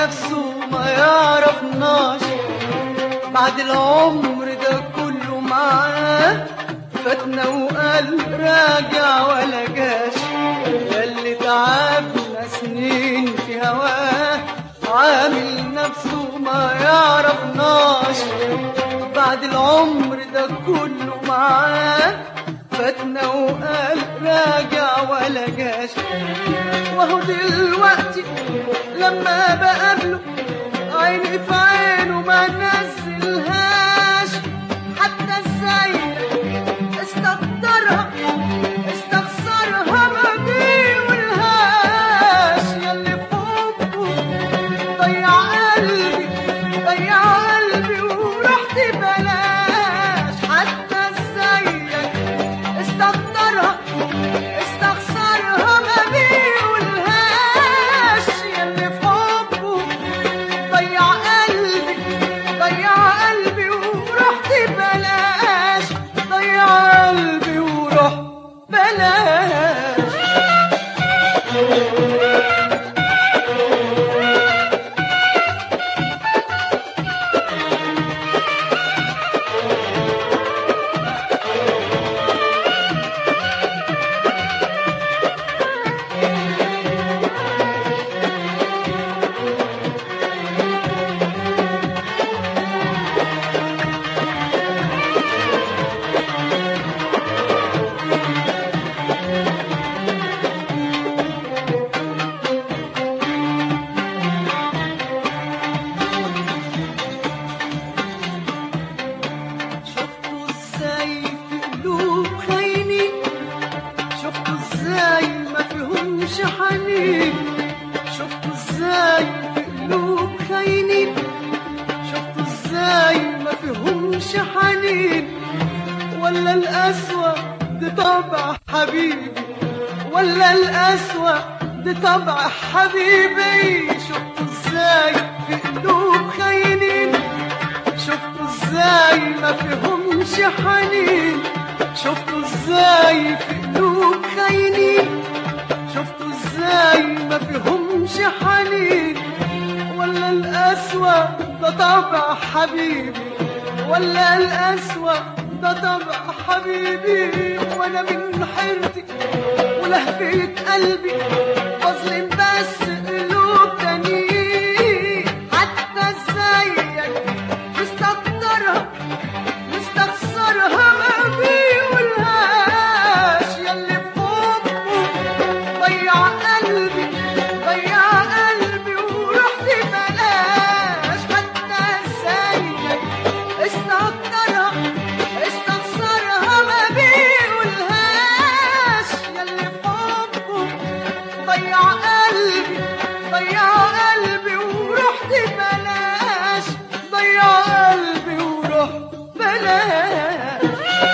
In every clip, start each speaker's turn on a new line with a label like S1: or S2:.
S1: نفسه ما يعرفناش بعد العمر ده كله معاه فاتنا وقال راجع ولا جاش ياللي تعبنا سنين في هواه عامل نفسه ما يعرفناش بعد العمر ده كله معاه فاتنا وقال راجع ولا جاش وهو دلوقتي لما بقابله عيني في عينه ما نزلهاش حتى ازاي استقدرها استخسرها ما بيقولهاش ياللي في حبه ضيع قلبي ضيع قلبي ورحت بلاش حتى ازاي استقدرها استخسرها ما بيقولهاش ياللي في حبه ضيع قلبي ضيع قلبي ورحت بلاش ضيع قلبي ورحت بلاش شفتوا ازاي في قلوب خاينين شفتوا ازاي ما فيهمش حنين شفتوا ازاي في قلوب خاينين شفتوا ازاي ما فيهمش حنين ولا القسوة دي طبع حبيبي ولا القسوة دي طبع حبيبي شفتوا ازاي في قلوب خاينين شفتوا ازاي ما فيهمش حنين شفتوا ازاي في قلوب خاينين شفتوا ازاي ما فيهمش حنين ولا القسوة ده طبع حبيبي ولا القسوة ده طبع حبيبي وانا من حيرتي ولهفة قلبي بظلم بس قلوب تانيين حتى ازيك مستقدرها مستخسرها ما بيقولهاش ياللي في حبه ضيع قلبي ضيع قلبي ورحت بلاش حتى ازيك استقدرها استخسرها ما بيقولهاش ياللي في حبه ضيع قلبي ضيع قلبي ورحت بلاش ضيع قلبي ورحت بلاش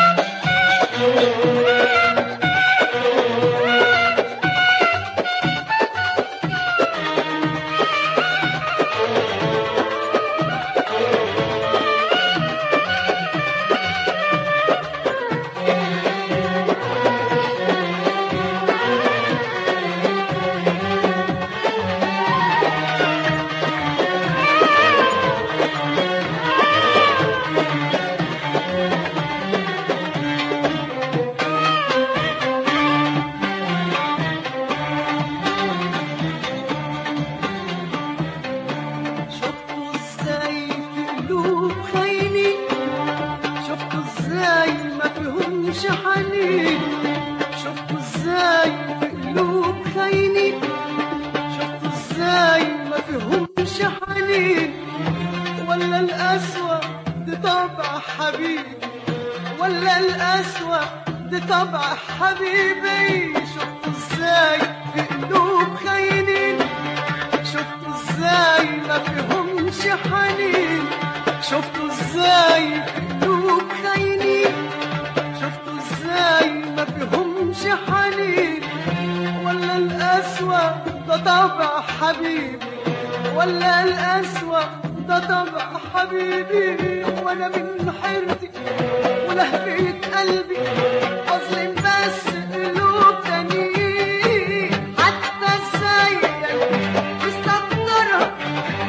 S1: شفتوا ازاي في قلوب خاينين شفتوا ازاي ما فيهمش حنين شفتوا ازاي في قلوب خاينين شفتوا ازاي ما فيهمش حنين ولا القسوة دي طبع حبيبي ولا القسوة دي طبع حبيبي شفتوا ازاي في قلوب خاينين شفتوا ازاي ما فيهمش حنين شفتوا ازاي في قلوب خاينين شفتوا ازاي ما فيهمش حنين ولا القسوة ده طبع حبيبي ولا القسوة ده طبع حبيبي وانا من حيرتي ولهفة قلبي اظلم بس قلوب تانيين حتى ازاي مستقدرها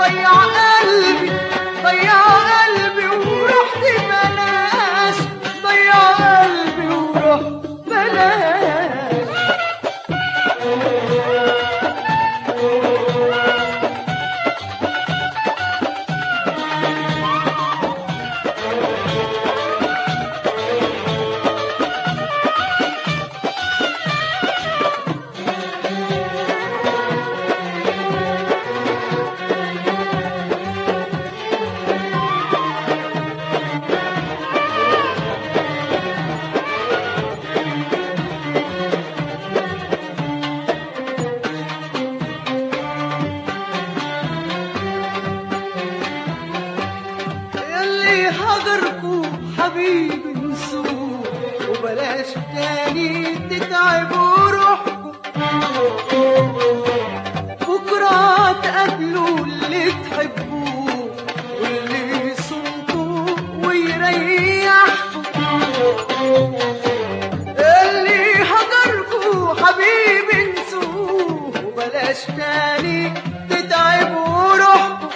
S1: ضيع قلبي ضيع قلبي ورحت بلاش ضيع قلبي ورحت بلاش يلي حضركوا حبيبي نسوه وبلاش تاني تتعبوا روحكم بكرة تقابلوا اللي تحبوه واللي يصومكوا ويريحكم اللي حضركوا حبيبي نسوه وبلاش تاني تتعبوا روحكم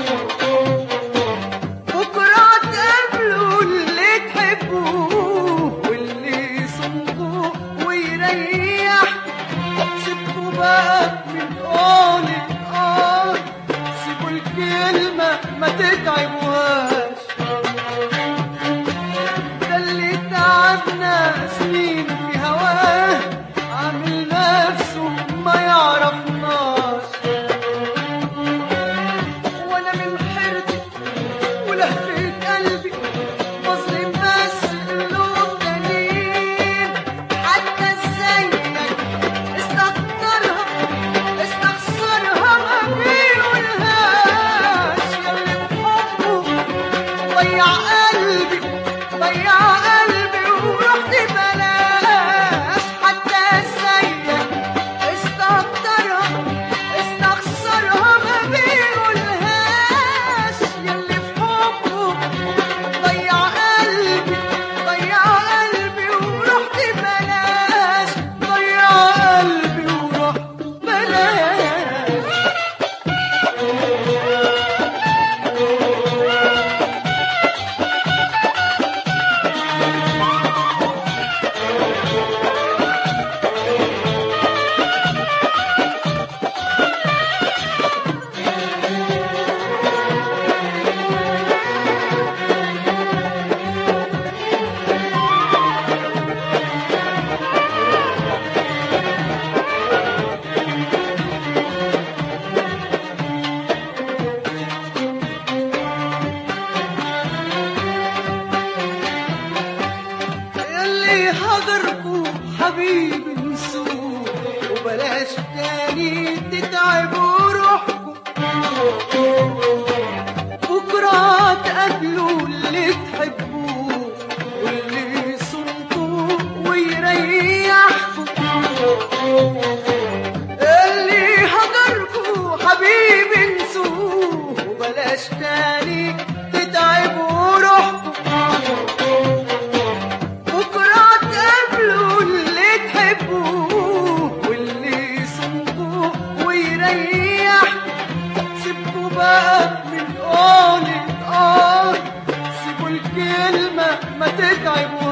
S1: بكرة تقابلوا اللي تحبوه واللي يصمكوا ويريح سيبكوا بقى من قولي اه سيبوا الكلمة ما تتعبوهاش ده اللي تعبنا سنين في هواه عامل نفسه ما يعرفناش وانا من حيرتي ولهفة قلبي بظلم بس قلوب تانيين حتى ازيك استكترها استخسرها ما بيقولهاش ياللي بحبه ضيع قلبي ضيع قلبي ورحت بلاش حتى ازيك استكترها استخسرها ما بيقولهاش ياللي في حبه ضيع قلبي ضيع قلبي ورحت بلاش ضيع قلبي ورحت بلاش يلي حضركوا حبيبي نسوه وبلاش تاني تتعبوا روحكم بكرة تقابلوا اللي تحبوه واللي يصمكوا ويريحكم اللي حضركوا حبيبي نسوه وبلاش تاني تتعبوا روحكم بكرة تقابلوا اللي تحبوه واللي يصمكوا ويريح سيبكوا بقى من قولي اه سيبوا الكلمة ما تتعبوا